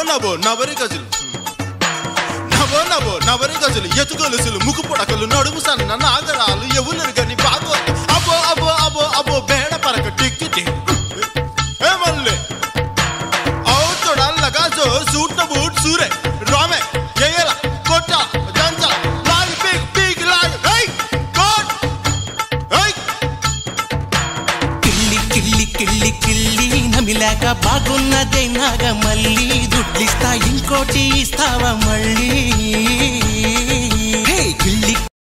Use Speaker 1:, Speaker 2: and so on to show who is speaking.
Speaker 1: నవో నవరి గజులు నవో నవో నవరి గజులు ఎతుగొలుసులు ముక్కు పొడకలు నడుము సన్న నాగరాలు ఎవరు గని బాగో అబో అబో అబో అబో బేడ పరక టిక్కి టిక్ ఏ మల్లె ఔ తొడల్లగా జో సూట్ బూట్ సూరే రామే ఎయల కొట్ట జంజ లాగ్ బిగ్ బిగ్ లాగ్ హై కోట్ హై
Speaker 2: కిల్లి కిల్లి కిల్లి కిల్లి నమిలాక బాగున్నదే నాగ మళ్ళీ దుడ్లిస్తా ఇంకోటి ఇస్తావా మళ్ళీ హే, కిల్లి